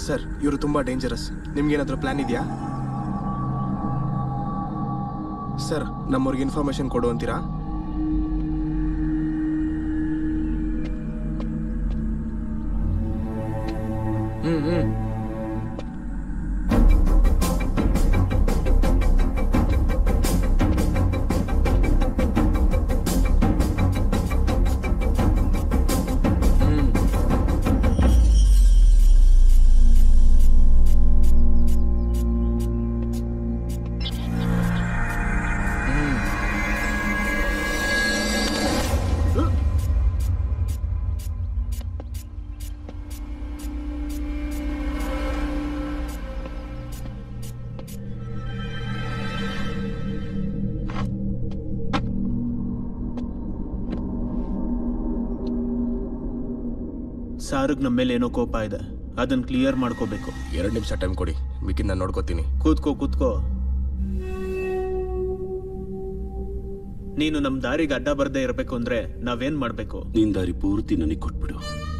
Sir ಇವರು ತುಂಬಾ dangerous ನಿಮ್ಗೇನಾದ್ರೂ ಪ್ಲಾನ್ ಇದೆಯಾ ಸರ್ ನಮ್ಮವ್ರಿಗೆ ಇನ್ಫಾರ್ಮೇಶನ್ ಕೊಡು ಅಂತೀರಾ ಹ್ಮ್ ಹ್ಮ್ ಸಾರ್ಗ್ ನಮ್ಮ ಮೇಲೆ ಏನೋ ಕೋಪ ಇದೆ ಅದನ್ನ ಕ್ಲಿಯರ್ ಮಾಡ್ಕೋಬೇಕು ಎರಡು ನಿಮಿಷ ಟೈಮ್ ಕೊಡಿ ಮಿಕ್ಕಿದ್ ನಾನು ನೋಡ್ಕೋತೀನಿ ಕೂತ್ಕೋ ಕೂತ್ಕೋ ನೀನು ನಮ್ ದಾರಿಗೆ ಅಡ್ಡ ಬರ್ದೇ ಇರಬೇಕು ಅಂದ್ರೆ ನಾವೇನ್ ಮಾಡ್ಬೇಕು ನಿನ್ ದಾರಿ ಪೂರ್ತಿ ನನಗೆ ಕೊಟ್ಬಿಡು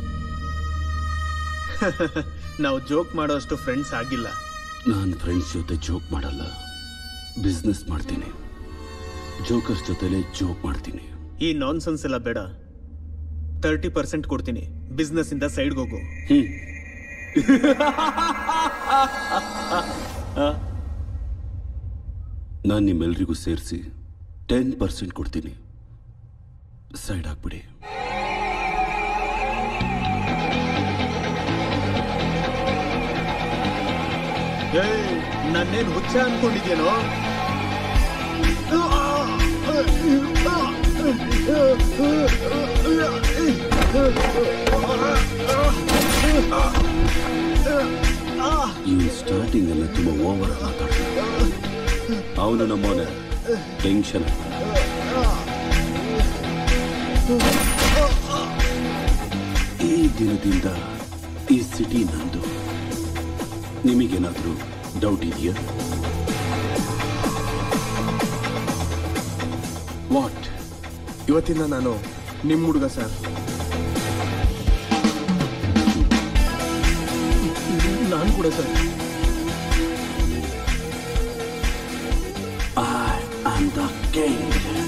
ನಾವು ಜೋಕ್ ಮಾಡೋಷ್ಟು ಫ್ರೆಂಡ್ಸ್ ಆಗಿಲ್ಲ ನಾನು ಫ್ರೆಂಡ್ಸ್ ಜೊತೆ ಜೋಕ್ ಮಾಡಲ್ಲ ಬಿಸ್ನೆಸ್ ಮಾಡ್ತೀನಿ ಜೋಕರ್ಸ್ ಜೊತೆಲೆ ಜೋಕ್ ಮಾಡ್ತೀನಿ ಈ ನಾನ್ಸೆನ್ಸ್ ಎಲ್ಲ ಬೇಡ ತರ್ಟಿ ಪರ್ಸೆಂಟ್ ಕೊಡ್ತೀನಿ ಬಿಸ್ನೆಸ್ ಇಂದ ಸೈಡ್ಗೆ ಹೋಗು ಹ್ಮ್ ನಾನು ನಿಮ್ಮೆಲ್ರಿಗೂ ಸೇರಿಸಿ ಟೆನ್ ಪರ್ಸೆಂಟ್ ಕೊಡ್ತೀನಿ ಸೈಡ್ ಆಗ್ಬಿಡಿ ನನ್ನೇನ್ ಹುಚ್ಚ ಅನ್ಕೊಂಡಿದ್ಯೇನೋ ಇವನ್ ಸ್ಟಾರ್ಟಿಂಗ್ ಎಲ್ಲ ತುಂಬಾ ಓವರ್ ಮಾತಾಡ್ತಾನೆ ಅವನು ನಮ್ಮವನ ಟೆನ್ಷನ್ ಈ ದಿನದಿಂದ ಈ ಸಿಟಿ ನಂದು ನಿಮಗೇನಾದ್ರೂ ಡೌಟ್ ಇದೆಯಾ ವಾಟ್ ಇವತ್ತಿಂದ ನಾನು ನಿಮ್ಮ ಹುಡುಗ ಸರ್ ನಾನು ಕೂಡ sir I am the king.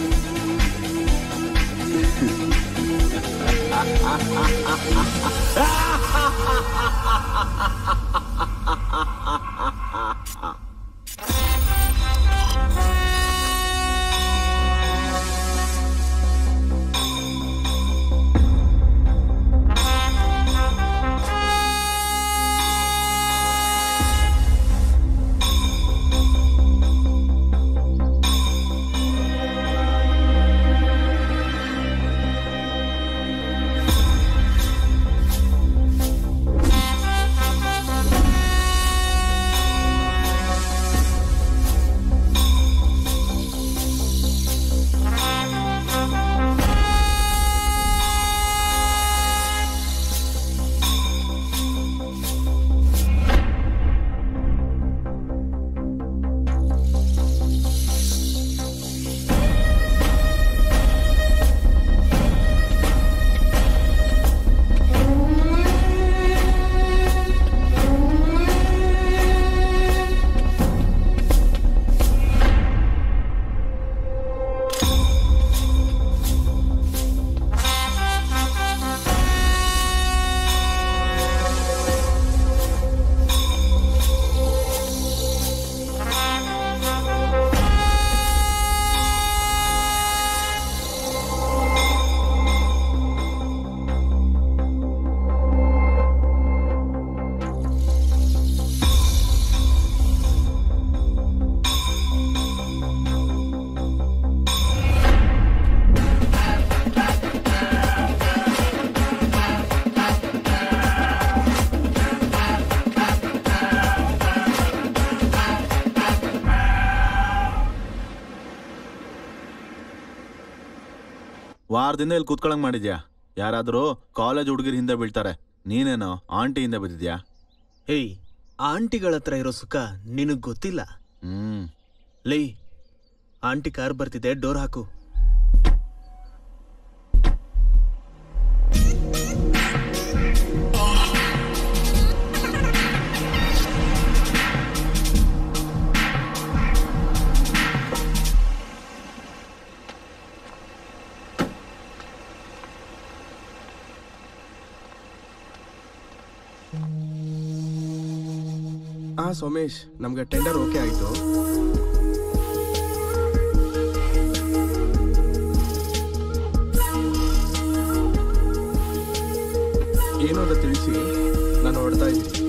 ವಾರದಿಂದ ಇಲ್ಲಿ ಕೂತ್ಕೊಳಂಗ್ ಮಾಡಿದ್ಯಾ ಯಾರಾದರೂ ಕಾಲೇಜ್ ಹುಡುಗರ ಹಿಂದೆ ಬೀಳ್ತಾರೆ ನೀನೇನೋ ಆಂಟಿ ಹಿಂದೆ ಬಿದ್ದಿದ್ಯಾ ಹೇಯ್ ಆಂಟಿಗಳ ಹತ್ರ ಇರೋ ಸುಖ ನಿನಗ್ ಗೊತ್ತಿಲ್ಲ ಹ್ಮ್ ಲೇ ಆಂಟಿ ಕಾರ್ ಬರ್ತಿದೆ ಡೋರ್ ಹಾಕು ಹಾ ಸೋಮೇಶ್ ನಮ್ಗೆ ಟೆಂಡರ್ ಓಕೆ ಆಯ್ತು ಏನು ಅಂತ ತಿಳಿಸಿ ನಾನು ಹೊಡ್ತಾ ಇದ್ದೀನಿ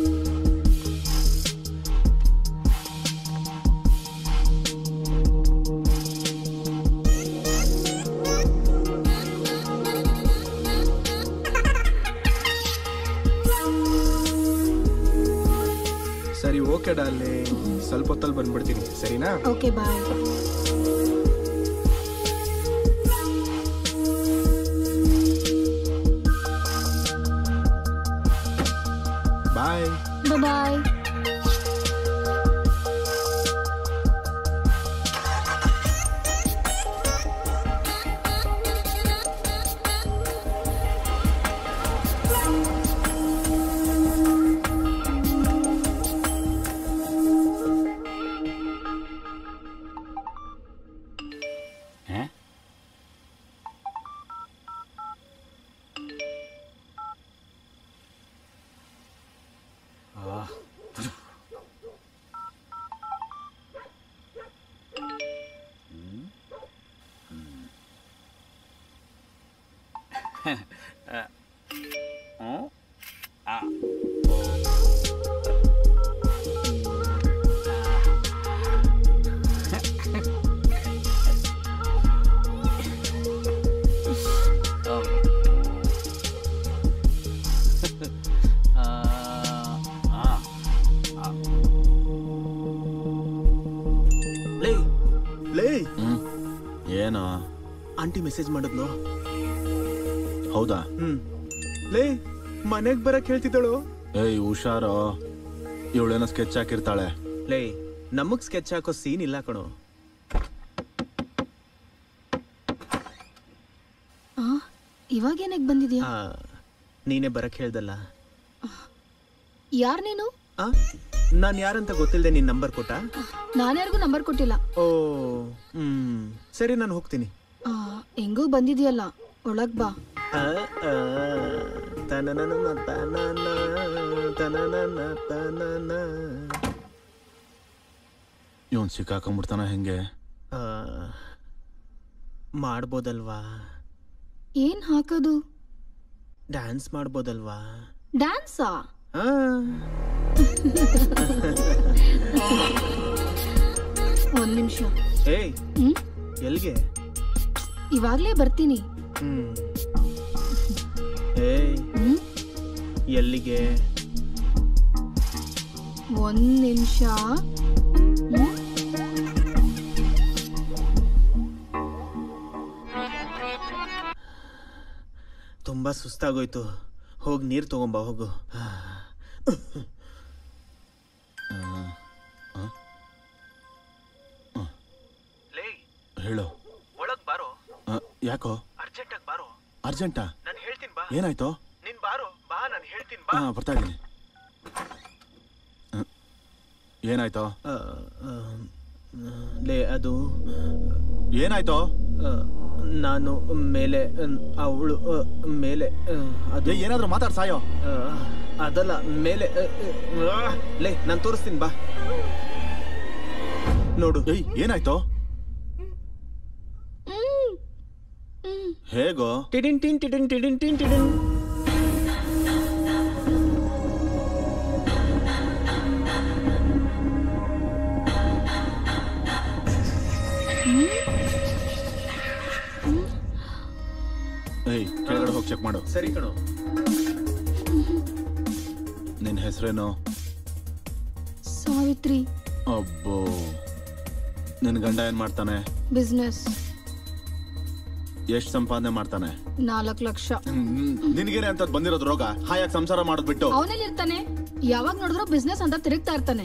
ಸರಿ ಓಕೆ ಡಾಲ್ಲಿ ಸ್ವಲ್ಪ ಹೊತ್ತಲ್ಲಿ ಬಂದ್ಬಿಡ್ತೀನಿ ಸರಿನಾ ಓಕೆ ಬಾಯ್ ಬಾಯ್ ಬಾಯ್ ಲೇ ಲೇ ಹ್ಮ್ ಏನು ಆಂಟಿ ಮೆಸೇಜ್ ಮಾಡಿದ್ಲು ಹೌದಾ ಹ್ಮ್ ಲೇ ಮನೆಗ್ ಬರಕ್ ಹೇಳ್ತಿದ್ದಳು ಏಯ್ ಹುಷಾರು ಇವಳೇನೋ ಸ್ಕೆಚ್ ಹಾಕಿರ್ತಾಳೆ ಲೇ ನಮಗ್ ಸ್ಕೆಚ್ ಹಾಕೋ ಸೀನ್ ಇಲ್ಲ ಕಣೋ ಆ ಇವಾಗೇನಕ್ಕೆ ಬಂದಿದ್ಯಾ ಆ, ನೀನೇ ಬರಕ್ ಹೇಳ್ದಲ್ಲ ಯಾರ್ ನೀನು ಆ ನಾನ್ ಯಾರಂತ ಗೊತ್ತಿಲ್ಲದೆ ನಿನ್ ನಂಬರ್ ಕೊಟ್ಟ ನಾನ್ಯಾರಿಗೂ ನಂಬರ್ ಕೊಟ್ಟಿಲ್ಲ ಓ ಹ್ಮ್ ಸರಿ ನಾನು ಹೋಗ್ತೀನಿ ಆ, ಹೆಂಗೂ ಬಂದಿದ್ಯಲ್ಲ ಒಳಗ್ ಬಾ ಆ, ಆ, ತನನನ ತನನ, ತನನನ ತನನ. ಇವನ್ ಸಿಕ್ಕಾಕೊಂಡ್ಬಿಡ್ತಾನ ಹೆಂಗೆ ಆ, ಮಾಡ್ಬೋದಲ್ವಾ ಏನ್ ಹಾಕೋದು ಡ್ಯಾನ್ಸ್ ಮಾಡ್ಬೋದಲ್ವಾ ಡ್ಯಾನ್ಸಾ ಆ, ಒಂದ್ ನಿಮಿಷ ಏಯ್ ಹ್ಮ್ ಎಲ್ಗೆ ಇವಾಗ್ಲೇ ಬರ್ತೀನಿ ಹ್ಮ್ ಏಯ್ ಹ್ಮ್ ಎಲ್ಲಿಗೆ ಒಂದ್ ನಿಮಿಷ ಹ್ಮ್ ತುಂಬಾ ಸುಸ್ತಾಗೋಯ್ತು ಹೋಗಿ ನೀರ್ ತಗೊಂಬ ಹೋಗು ಹೇಳು ಒಳಗ್ ಬಾರೋ ಆ, ಯಾಕೋ ಅರ್ಜೆಂಟ್ ಆಗಿ ಬಾರೋ ಅರ್ಜೆಂಟಾ ನಾನು ಹೇಳ್ತೀನಿ ಬಾ ಏನಾಯ್ತು ನೀನ್ ಬಾರೋ ಬಾ ನಾನು ಹೇಳ್ತೀನಿ ಹಾ ಬಾ ಬರ್ತಾ ಇದ್ದೀನಿ ಆ, ಏನಾಯ್ತು ಆ, ಆ, ಲೇ ಅದು ಏನಾಯ್ತು ಆ, ನಾನು ಮೇಲೆ ಅವಳು ಮೇಲೆ ಆ, ಅದು ಏ, ಏನಾದ್ರೂ ಮಾತಾಡ್ ಸಾಯೋ ಆ, ಅದಲ್ಲ ಮೇಲೆ ಆ, ಆ, ಲೇ ನಾನು ತೋರಿಸ್ತೀನಿ ಬಾ ನೋಡು ಏಯ್ ಏನಾಯ್ತು ಹ್ಮ್ ಹ್ಮ್ ಹೇಗೋ ಟಿಡಿನ್ ಟಿನ್ ಟಿಡಿನ್ ಟಿಡಿನ್ ಟಿನ್ ಟಿಡಿನ್ ಏಯ್ ಕೆಳಗಡೆ ಹೋಗಿ ಚೆಕ್ ಮಾಡು ಸರಿ ಕಣೋ ನಿನ್ನ ಹೆಸರೇನು ಸಾವಿತ್ರಿ ಅಬ್ಬೋ ನಿನ್ನ ಗಂಡ ಏನ್ ಮಾಡ್ತಾನೆ ಬಿಸ್ನೆಸ್ ಎಷ್ಟು ಸಂಪಾದನೆ ಮಾಡ್ತಾನೆ ನಾಲ್ಕು ಲಕ್ಷ ನಿನಗೇನೆ ಅಂತ ಬಂದಿರೋದು ರೋಗ ಹಾಯಾಗಿ ಸಂಸಾರ ಮಾಡೋದ್ ಬಿಟ್ಟು ಅವನಲ್ಲಿ ಇರ್ತಾನೆ ಯಾವಾಗ ನೋಡಿದ್ರು ಬಿಸ್ನೆಸ್ ಅಂತ ತಿರುಗ್ತಾ ಇರ್ತಾನೆ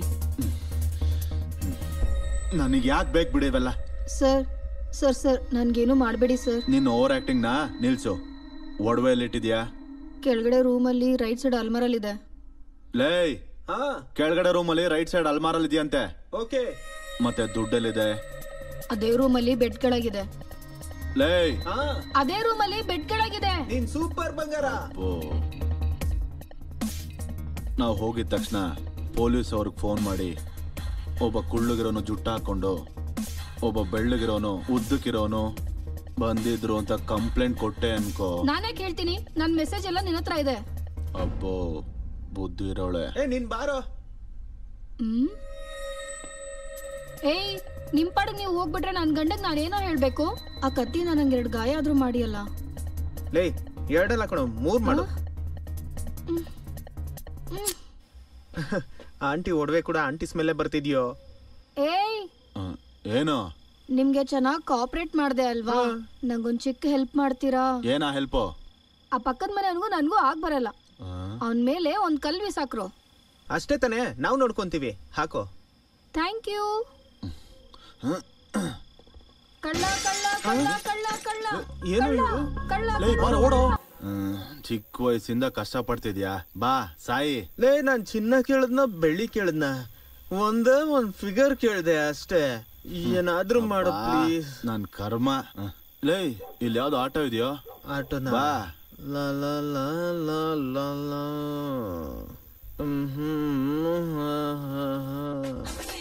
ನನಗೆ ಯಾಕೆ ಬೇಕು ಬಿಡಿ ಇವೆಲ್ಲ ಸರ್ ಸರ್ ಸರ್ ನನ್ಗೇನು ಮಾಡಬೇಡಿ ಸರ್ ನಿನ್ನ ಓವರ್ ಆಕ್ಟಿಂಗ್ ನ ನಿಲ್ಸು ಒಡವೆ ಇಟ್ಟಿದ್ಯಾ ಕೆಳಗಡೆ ರೂಮಲ್ಲಿ ರೈಟ್ ಸೈಡ್ ಅಲ್ಮರಲ್ಲಿ ಇದೆ ಲೇಯ್ ಹಾ ಕೆಳಗಡೆ ರೂಮಲ್ಲಿ ರೈಟ್ ಸೈಡ್ ಅಲ್ಮಾರಲ್ಲಿ ಇದೆಯಂತೆ ಓಕೆ ಮತ್ತೆ ದುಡ್ಡಲ್ಲಿದೆ ಅದೇ ರೂಮಲ್ಲಿ ಬೆಡ್ ಕೆಳಗಿದೆ ಲೇಯ್ ಹಾ ಅದೇ ರೂಮಲ್ಲಿ ಬೆಡ್ ಕೆಳಗಿದೆ ನೀನ್ ಸೂಪರ್ ಬಂಗಾರ ಓ ನಾವು ಹೋಗಿದ ತಕ್ಷಣ ಪೊಲೀಸ್ ಅವ್ರಿಗೆ ಫೋನ್ ಮಾಡಿ ಒಬ್ಬ ಕುಳ್ಳಗಿರೋನು ಜುಟ್ಟ ಹಾಕೊಂಡು ಒಬ್ಬ ಬೆಳ್ಳಗಿರೋನು ಉದ್ದಕ್ಕಿರೋನು ಬಂದಿದ್ರು ಅಂತ ಕಂಪ್ಲೇಂಟ್ ಕೊಟ್ಟೆ ಅನ್ಕೋ ನಾನೇ ಕೇಳ್ತೀನಿ ನನ್ ಮೆಸೇಜ್ ಎಲ್ಲ ನಿನ್ನ ಹತ್ರ ಇದೆ ಅಬ್ಬೋ ಬುದ್ಧಿ ಇರೋಳೆ ಏ ನೀನ್ ಬಾರೋ ಹ್ಮ್ ಏಯ್ ನಿಮ್ ಪಾಡಿಗೆ ನೀವು ಹೋಗ್ಬಿಟ್ರೆ ನನ್ ಗಂಡಗ್ ನಾನೇನೋ ಹೇಳ್ಬೇಕು ಆ ಕತ್ತಿ ನನಗೆ ಎರಡು ಗಾಯ ಆದ್ರೂ ಮಾಡಿಯಲ್ಲ ಲೇ ಎರಡಲ್ಲ ಕಣೋ ಮೂರ್ ಮಾಡು ಆಂಟಿ ಒಡವೆ ಕೂಡ ಆಂಟಿ ಸ್ಮೆಲ್ಲೇ ಬರ್ತಿದ್ಯೋ ಏಯ್ ಆ, ಏನು ನಿಮ್ಗೆ ಚೆನ್ನಾಗ್ ಕಾಪರೇಟ್ ಮಾಡ್ದೆ ಅಲ್ವಾ ನಂಗೊಂದ್ ಚಿಕ್ಕ ಹೆಲ್ಪ್ ಮಾಡ್ತೀರಾ ಏನಾ ಹೆಲ್ಪು ಆ ಪಕ್ಕದ ಮನೆಯವನಿಗೂ ನನ್ಗೂ ಆಗ್ ಬರಲ್ಲ ಅವನ್ ಮೇಲೆ ಒಂದ್ ಕಲ್ ಬಿಸಾಕ್ರು ಅಷ್ಟೇ ತಾನೇ ನಾವು ನೋಡ್ಕೊಂತೀವಿ ಹಾಕೋ ಥ್ಯಾಂಕ್ ಯು ಕಳ್ಳ ಕಳ್ಳ ಕಳ್ಳ ಕಳ್ಳ ಕಳ್ಳ ಏನು ಕಳ್ಳ, ಇದು? ಕಳ್ಳ ಲೇ ಬಾರ ಓಡೋ ಹ್ಮ್, ಚಿಕ್ಕ ವಯಸ್ಸಿಂದ ಕಷ್ಟಪಡ್ತಿದ್ಯಾ ಬಾ ಸಾಯಿ ಲೇ ನಾನ್ ಚಿನ್ನ ಕೇಳದ್ನ ಬೆಳ್ಳಿ ಕೇಳದ್ನ ಒಂದೇ ಒಂದ್ ಫಿಗರ್ ಕೇಳ್ದೆ ಅಷ್ಟೇ ಏನಾದ್ರೂ ಮಾಡು ಬಾ, ಪ್ಲೀಸ್ ನನ್ ಕರ್ಮ ಹ. ಲೇ ಇಲ್ಲಿ ಯಾವ್ದು ಆಟೋ ಇದೆಯೋ ಆಟೋನ ಬಾ ಲಾ ಲಾ ಲಾ ಲಾ ಲಾ ಲಾ ಹ್ಮ್ ಹ್ಮ್ ಹಾ ಹಾ ಹಾ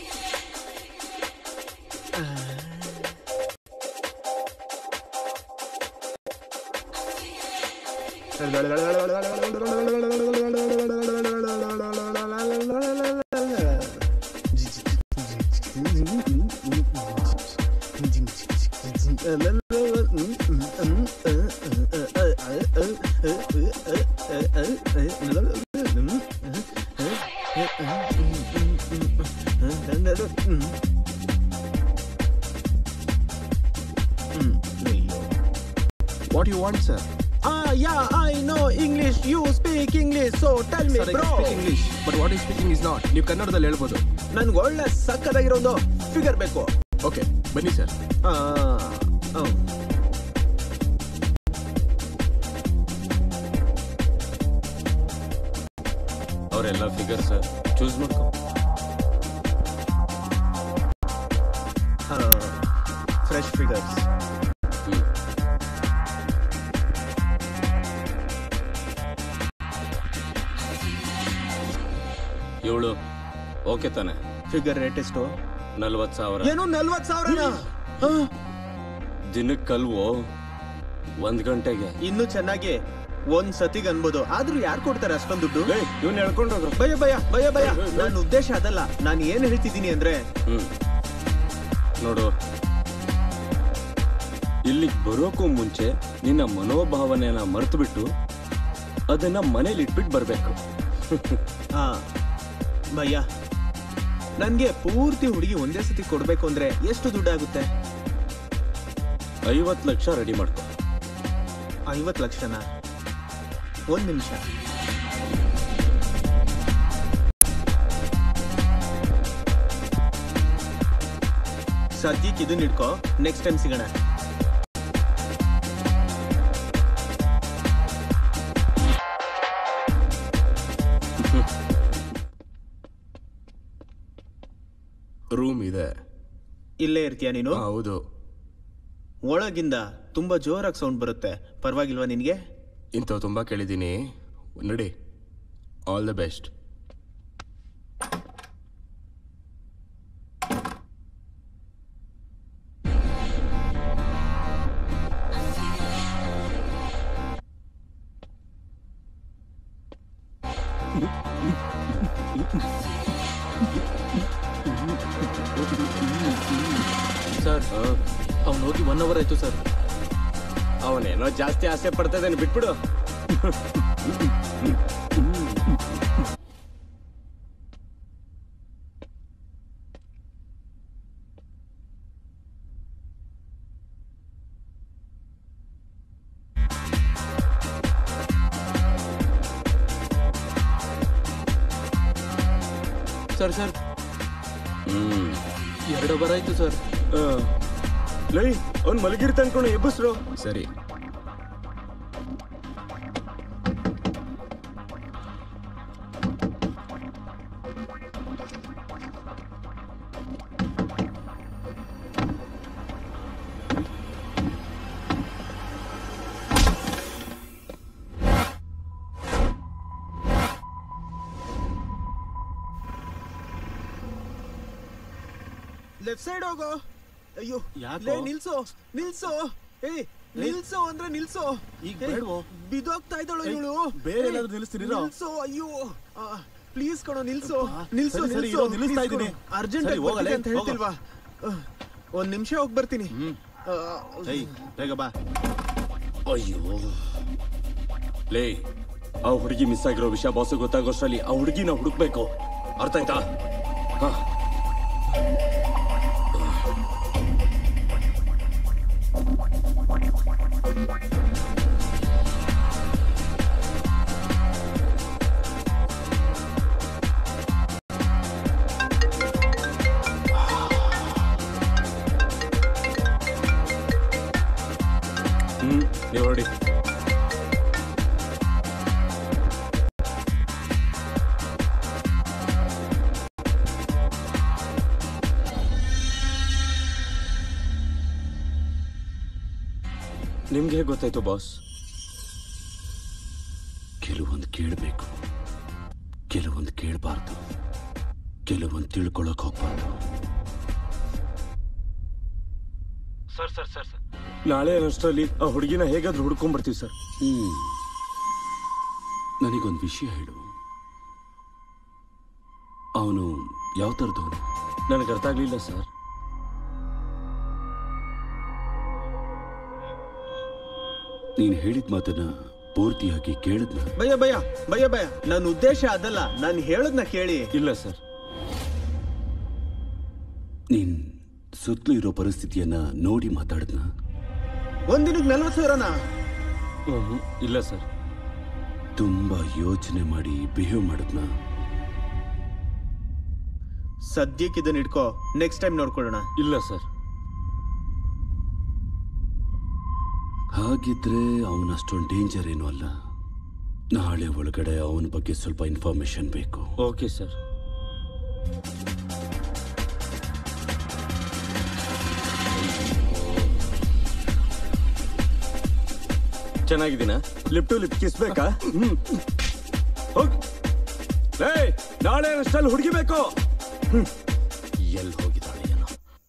what you want sir Ah, yeah, I know English. You speak English, so tell me, sir I bro. Speak English but what is speaking is not ನೀವು ಕನ್ನಡದಲ್ಲಿ ಹೇಳ್ಬೋದು ನನ್ಗೆ ಒಳ್ಳೆ ಸಕ್ಕದಾಗಿರೋ ಒಂದು ಫಿಗರ್ ಬೇಕು ಓಕೆ ಬನ್ನಿ ಸರ್ ಆ, ಹ್ಮ್. ಅವರೆಲ್ಲ ಫಿಗರ್ಸ್ ಚೂಸ್ ಮಾಡ್ಕೊ ಆ, ಫ್ರೆಶ್ ಫಿಗರ್ಸ್ ಹ್ಮ್ ಇವಳು ಓಕೆ ತಾನೆ ಫಿಗರ್ ರೇಟ್ ಎಷ್ಟು ನಲ್ವತ್ತು ಸಾವಿರ ಏನು ನಲ್ವತ್ ಸಾವಿರನಾ ದಿನಕ್ಕಲ್ವೋ ಒಂದ್ ಗಂಟೆಗೆ ಇನ್ನು ಚೆನ್ನಾಗಿ ಒಂದ್ ಸತಿಗ್ ಅನ್ಬೋದು ಆದ್ರೂ ಯಾರು ಕೊಡ್ತಾರೆ ಅಷ್ಟೊಂದು ದುಡ್ಡು ಇವ್ನು ಹೇಳ್ಕೊಂಡೋಗ್ರು ಭಯ ಭಯ ಭಯ ಭಯ ನನ್ನ ಉದ್ದೇಶ ಅದಲ್ಲ ನಾನು ಏನ್ ಹೇಳ್ತಿದ್ದೀನಿ ಅಂದ್ರೆ ಹ್ಮ್ ನೋಡು ಇಲ್ಲಿಗೆ ಬರೋಕ್ಕೂ ಮುಂಚೆ ನಿನ್ನ ಮನೋಭಾವನೆನ ಮರೆತು ಬಿಟ್ಟು ಅದನ್ನ ಮನೇಲಿ ಇಟ್ಬಿಟ್ಟು ಬರ್ಬೇಕು ಹಾ ಭಯ್ಯ ನನ್ಗೆ ಪೂರ್ತಿ ಹುಡುಗಿ ಒಂದೇ ಸತಿ ಕೊಡ್ಬೇಕು ಅಂದ್ರೆ ಎಷ್ಟು ದುಡ್ಡಾಗುತ್ತೆ ಐವತ್ತು ಲಕ್ಷ ರೆಡಿ ಮಾಡ್ಕೊ ಐವತ್ ಲಕ್ಷನ ಒಂದ್ ನಿಮಿಷ ಸದ್ಯಕ್ಕೆ ಇದನ್ನ ಇಟ್ಕೋ ನೆಕ್ಸ್ಟ್ ಟೈಮ್ ಸಿಗೋಣ ರೂಮ್ ಇದೆ ಇಲ್ಲೇ ಇರ್ತೀಯ ನೀನು ಹೌದು ಒಳಗಿಂದ ತುಂಬಾ ಜೋರಾಗಿ ಸೌಂಡ್ ಬರುತ್ತೆ ಪರವಾಗಿಲ್ವಾ ನಿನ್ಗೆ ಇಂಥವು ತುಂಬ ಕೇಳಿದ್ದೀನಿ ನಡಿ ಆಲ್ ದ ಬೆಸ್ಟ್ ಸರ್ ಅವ್ನು ಹೋಗಿ ಒನ್ ಅವರ್ ಆಯ್ತು ಸರ್ ಅವನೇನೋ ಜಾಸ್ತಿ ಆಸೆ ಪಡ್ತಾ ಇದ್ದಾನೆ ಬಿಟ್ಬಿಡು ಸರ್ ಸರ್ ಹ್ಮ್ ಎರಡು ಅವರ್ ಆಯ್ತು ಸರ್ ಲೈ ಅವ್ನು ಮಲಗಿರ್ತಾನೆ ಕಣೋ ಎಬ್ಬಸ್ರು ಸರಿ ಲೆಫ್ಟ್ ಸೈಡ್ ಹೋಗೋ ಅಯ್ಯೋ ಯಾಕೋ? ಲೇ ನಿಲ್ಸು ನಿಲ್ಸು ಏಯ್ ನಿಲ್ಸು ಅಂದ್ರೆ ನಿಲ್ಸು ಈಗ ಏಯ್, ಬೇಡ್ವೋ? ಬಿದೋಗ್ತಾ ಇದ್ದಾಳು ಏಯ್, ಇವಳು ಬೇರೆ ಎಲ್ಲಾದ್ರೂ ನಿಲ್ಲಿಸ್ತೀನಿರೋ? ನಿಲ್ಸು ಅಯ್ಯೋ ಪ್ಲೀಸ್ ಕಣೋ ನಿಲ್ಸು ಅಬ್ಬಾ, ನಿಲ್ಸು ಸರಿ, ಸರಿ, ನಿಲ್ಸು ಇರೋ, ನಿಲ್ಲಿಸ್ತಾ ಇದ್ದೀನಿ. ಅರ್ಜೆಂಟ್ ಸರಿ, ಹೋಗಲೇ, ಅಂತ ಹೇಳ್ತಿಲ್ವಾ ಅಹ್, ಒಂದ್ ನಿಮಿಷ ಹೋಗಿ ಬರ್ತೀನಿ ಹ್ಮ್ ಅಹ್, ಏಯ್ ಬೇಗ ಬಾ ಅಯ್ಯೋ ಲೇ ಆ ಹುಡುಗಿ ಮಿಸ್ ಆಗಿರೋ ವಿಷಯ ಬಾಸು ಗೊತ್ತಾಗೋಷ್ಟರಲ್ಲಿ ಆ ಹುಡುಗಿನ ಹುಡುಕ್ಬೇಕು ಅರ್ಥ ಆಯ್ತಾ ಹಾ ಹ್ಮ್ ನೀವು ಹೊರಡಿ ನಿಮ್ಗೆ ಹೇಗೆ ಗೊತ್ತಾಯ್ತು ಬಾಸ್ ಕೆಲವೊಂದು ಕೇಳಬೇಕು ಕೆಲವೊಂದು ಕೇಳಬಾರ್ದು ಕೆಲವೊಂದು ತಿಳ್ಕೊಳಕ್ ಹೋಗ್ಬಾರ್ದು ಸರ್ ಸರ್ ಸರ್ ಸರ್ ನಾಳೆ ಅಷ್ಟರಲ್ಲಿ ಆ ಹುಡುಗಿನ ಹೇಗಾದ್ರೂ ಹುಡ್ಕೊಂಡ್ ಬರ್ತೀವಿ ಸರ್ ಹ್ಮ್ ನನಗೊಂದು ವಿಷಯ ಹೇಳು ಅವನು ಯಾವ ಥರದವನು ನನಗೆ ಅರ್ಥ ಆಗ್ಲಿಲ್ಲ ಸರ್ ನೀನು ಹೇಳಿದ ಮಾತನ್ನ ಪೂರ್ತಿಯಾಗಿ ಕೇಳಿದ್ನ ಭಯ ಭಯ ಭಯ ಭಯ ನನ್ನ ಉದ್ದೇಶ ಅದಲ್ಲ ನಾನು ಹೇಳದ್ನ ಕೇಳಿ ಇಲ್ಲ ಸರ್ ನೀನ್ ಸುತ್ತಲೂ ಇರೋ ಪರಿಸ್ಥಿತಿಯನ್ನ ನೋಡಿ ಮಾತಾಡಿದ್ನ ಒಂದಿನಕ್ಕೆ ನಲ್ವತ್ತು ಸಾವಿರನಾ ಹ್ಮ್, ಇಲ್ಲ ಸರ್ ತುಂಬಾ ಯೋಚನೆ ಮಾಡಿ ಬಿಹೇವ್ ಮಾಡಿದ್ನ ಸದ್ಯಕ್ಕೆ ಇದನ್ನ ಇಟ್ಕೋ ನೆಕ್ಸ್ಟ್ ಟೈಮ್ ನೋಡ್ಕೊಳ್ಳೋಣ ಇಲ್ಲ ಸರ್ ಹಾಗಿದ್ರೆ ಅವನ ಅಷ್ಟೊಂದು ಡೇಂಜರ್ ಏನೂ ಅಲ್ಲ ನಾಳೆ ಒಳಗಡೆ ಅವನ ಬಗ್ಗೆ ಸ್ವಲ್ಪ ಇನ್ಫಾರ್ಮೇಶನ್ ಬೇಕು ಓಕೆ ಸರ್ ಚೆನ್ನಾಗಿದ್ದೀನಾ ಲಿಪ್ ಟು ಲಿಪ್ ಕಿಸ್ ಬೇಕಾ ಹ್ಮ್ ಹೋಗ್ ಏಯ್ ನಾಳೆ ಅಷ್ಟಲ್ಲಿ ಹುಡುಗಿ ಬೇಕು ಎಲ್ಲಿ ಹೋಗಿದ್ದಾಳೆ ಏನೋ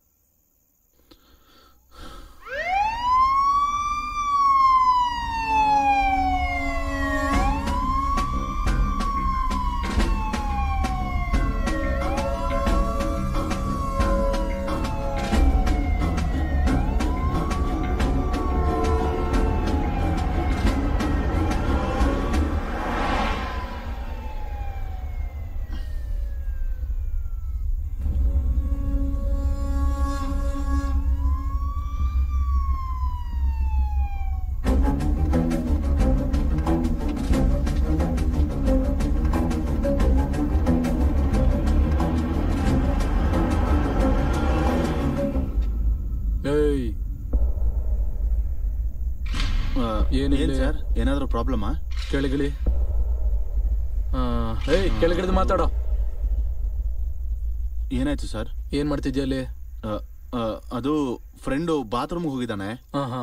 ಏಯ್ ಆ, ಏನಿಲ್ಲ. ಏನ್ ಸರ್ ಏನಾದ್ರೂ ಪ್ರಾಬ್ಲಮಾ ಕೆಳಗಿಳಿ ಆ, ಏಯ್ ಕೆಳಗಿಳಿದು ಮಾತಾಡೋ ಏನಾಯ್ತು ಸರ್ ಏನ್ ಮಾಡ್ತಿದ್ಯಾ ಅಲ್ಲಿ ಆ, ಆ, ಅದು ಫ್ರೆಂಡು ಬಾತ್ರೂಮ್ಗೆ ಹೋಗಿದ್ದಾನೆ ಹಾ ಹಾ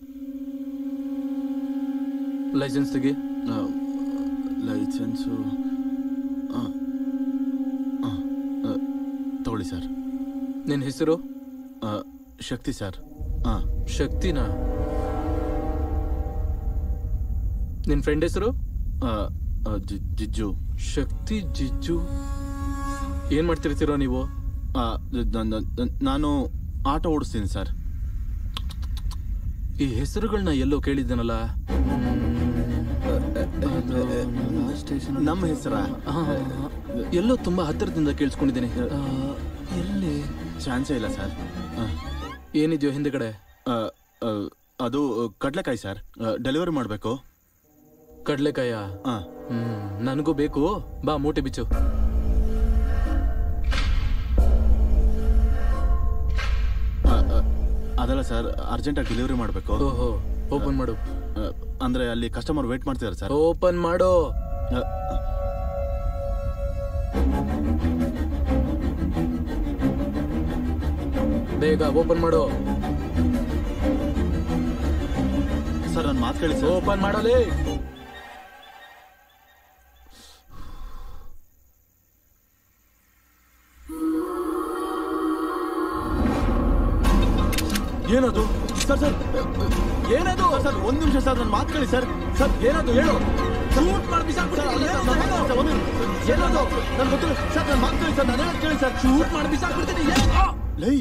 ಲೈಸೆನ್ಸ್ ತೆಗಿ ಆ, ಲೈಸೆನ್ಸು ಆ, ಆ, ಆ, ತಗೊಳ್ಳಿ ಸರ್ ನಿನ್ ಹೆಸರು ಆ, ಶಕ್ತಿ ಸರ್ ಹಾಂ ಶಕ್ತಿನಾ ನಿನ್ ಫ್ರೆಂಡ್ ಹೆಸರು ಜಿಜ್ಜು ಶಕ್ತಿ ಜಿಜ್ಜು ಏನ್ ಮಾಡ್ತಿರ್ತೀರೋ ನೀವು ಆ, ನ- ನ- ನ- ನಾನು ಆಟೋ ಓಡಿಸ್ತೀನಿ ಸರ್ ಈ ಹೆಸರುಗಳನ್ನ ಎಲ್ಲೋ ಕೇಳಿದ್ದೀನಲ್ಲ ನಮ್ಮ ಹೆಸರ ಆ, ಎಲ್ಲೋ ತುಂಬಾ ಹತ್ತಿರದಿಂದ ಕೇಳಿಸ್ಕೊಂಡಿದ್ದೀನಿ ಆ, ಎಲ್ಲಿ ಚಾನ್ಸೇ ಇಲ್ಲ ಸರ್ ಆ, ಏನಿದೆಯೋ ಹಿಂದ್ಗಡೆ ಆ, ಆ, ಅದು ಕಡ್ಲೆಕಾಯಿ ಸರ್ ಡೆಲಿವರಿ ಮಾಡಬೇಕು ಕಡ್ಲೆಕಾಯ ಹಾಂ ಹ್ಮ್ ನನಗೂ ಬೇಕು ಬಾ ಮೂಟೆ ಬಿಚ್ಚು ಅದಲ್ಲ ಸರ್ ಅರ್ಜೆಂಟಾಗಿ ಡೆಲಿವರಿ ಮಾಡಬೇಕು ಓಹೋ ಓಪನ್ ಮಾಡು ಅಂದ್ರೆ ಅಲ್ಲಿ ಕಸ್ಟಮರ್ ವೇಟ್ ಮಾಡ್ತಿದ್ದಾರೆ ಸರ್ ಓಪನ್ ಮಾಡು ಆ, ಬೇಗ ಓಪನ್ ಮಾಡು ಸರ್ ನನ್ನ ಮಾತು ಕೇಳಿ ಸರ್ ಓಪನ್ ಮಾಡಲೇ ಏನದು ಸರ್ ಸರ್ ಏನದು ಸರ್ ಒಂದ್ ನಿಮಿಷ ಸರ್ ನನ್ನ ಮಾತು ಕೇಳಿ ಸರ್ ಸರ್ ಏನದು ಹೇಳು ಶೂಟ್ ಮಾಡಿ ಬಿಸಾಕ್ಬಿಡ್ತೀನಿ ಏನದು ನನ್ ಗೊತ್ತಿಲ್ಲ ಸರ್ ನನ್ನ ಮಾತು ಕೇಳಿ ಸರ್ ನಾನು ಹೇಳೋದ್ ಕೇಳಿ ಸರ್ ಶೂಟ್ ಮಾಡಿ ಬಿಸಾಕ್ಬಿಡ್ತೀನಿ ಏನು? ಲೈ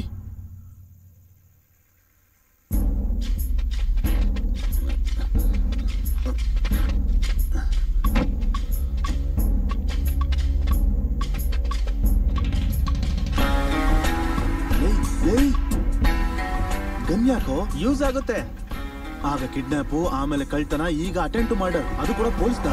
ಲೈ, ಲೈ. ಗನ್ ಯಾಕೋ ಯೂಸ್ ಆಗುತ್ತೆ ಆಗ ಕಿಡ್ನಾಪು ಆಮೇಲೆ ಕಳ್ತನ ಈಗ ಅಟೆಂಟ್ ಮರ್ಡರ್ ಅದು ಕೂಡ ಪೊಲೀಸ್ನ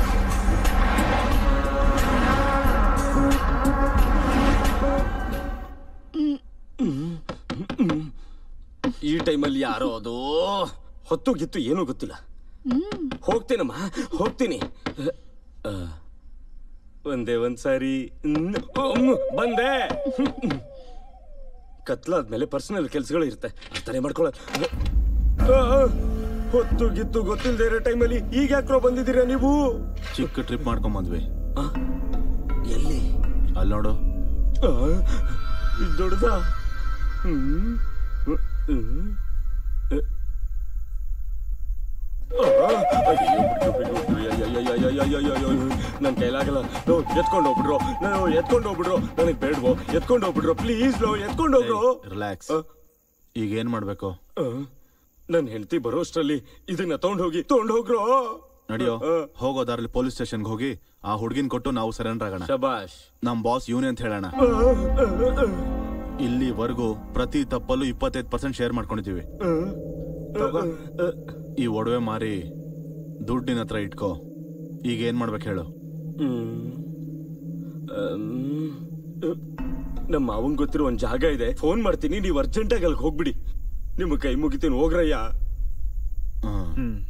ಈ ಟೈಮಲ್ಲಿ ಯಾರೋ ಅದು ಹೊತ್ತು ಗಿತ್ತು ಏನೂ ಗೊತ್ತಿಲ್ಲ ಹೋಗ್ತೇನಮ್ಮ ಹೋಗ್ತೀನಿ ಆ, ಒಂದೇ ಒಂದ್ ಸಾರಿ ಹ್ಮ್, ಹ್ಮ್, ಬಂದೆ ಕತ್ಲಾದ್ಮೇಲೆ ಪರ್ಸನಲ್ ಕೆಲ್ಸಗಳು ಇರುತ್ತೆ ಅರ್ಥನೇ ಮಾಡ್ಕೊಳ್ಳ ಹೊತ್ತು ಗಿತ್ತು ಗೊತ್ತಿಲ್ಲದೆ ಇರೋ ಟೈಮಲ್ಲಿ ಈಗ ಯಾಕ್ರೋ ಬಂದಿದ್ದೀರಾ ನೀವು ಚಿಕ್ಕ ಟ್ರಿಪ್ ಮಾಡ್ಕೊಂಡ್ ಬಂದ್ವಿ ಆ, ಎಲ್ಲಿ ಅಲ್ಲಿ ನೋಡು ಆ, ಇದ್ ದೊಡ್ಡದ ಹ್ಮ್ ಹ್ಮ್, ಹ್ಮ್. ನನ್ ಕೈಲಾಗಲ್ಲ ನೋ ಎತ್ಕೊಂಡು ಹೋಗ್ಬಿಡ್ರು ನಾನು ಎತ್ಕೊಂಡು ಹೋಗ್ಬಿಡ್ರು ನನಗೆ ಬೇಡವೋ ಎತ್ಕೊಂಡು ಹೋಗ್ಬಿಡ್ರು ಪ್ಲೀಸ್ ನೋ ಎತ್ಕೊಂಡು ಹೋಗ್ರು ರಿಲ್ಯಾಕ್ಸ್ ಆ. ಈಗ ಏನ್ ಮಾಡ್ಬೇಕು ನನ್ನ ಹೆಂಡತಿ ಬರೋ ಅಷ್ಟ್ರಲ್ಲಿ ಇದನ್ನ ತಗೊಂಡ್ ಹೋಗಿ ತಗೊಂಡ್ ಹೋಗ್ರು ನಡಿಯೋ ಆ. ಹೋಗೋ ದಾರಲ್ಲಿ ಪೊಲೀಸ್ ಸ್ಟೇಷನ್ಗೆ ಹೋಗಿ ಆ ಹುಡ್ಗಿನ್ ಕೊಟ್ಟು ನಾವು ಸರೆಂಡರ್ ಆಗೋಣ ಶಬಾಷ್ ನಮ್ ಬಾಸ್ ಇವನೇ ಅಂತ ಹೇಳೋಣ ಇಲ್ಲಿವರೆಗೂ ಪ್ರತಿ ತಪ್ಪಲ್ಲೂ ಇಪ್ಪತ್ತೈದು ಪರ್ಸೆಂಟ್ ಶೇರ್ ಮಾಡ್ಕೊಂಡಿದೀವಿ ಈ ಒಡವೆ ಮಾರಿ ದುಡ್ಡಿನ ಹತ್ರ ಇಟ್ಕೋ ಈಗ ಏನ್ ಮಾಡ್ಬೇಕು ಹೇಳು ನಮ್ಮ ಮಾವಂಗ್ ಗೊತ್ತಿರೋ ಒಂದ್ ಜಾಗ ಇದೆ ಫೋನ್ ಮಾಡ್ತೀನಿ ನೀವು ಅರ್ಜೆಂಟಾಗಿ ಅಲ್ಲಿಗೆ ಹೋಗ್ಬಿಡಿ ನಿಮ್ಮ ಕೈ ಮುಗಿತೀನಿ ಹೋಗ್ರಯ್ಯ ಹ್ಮ್. ಹ್ಮ್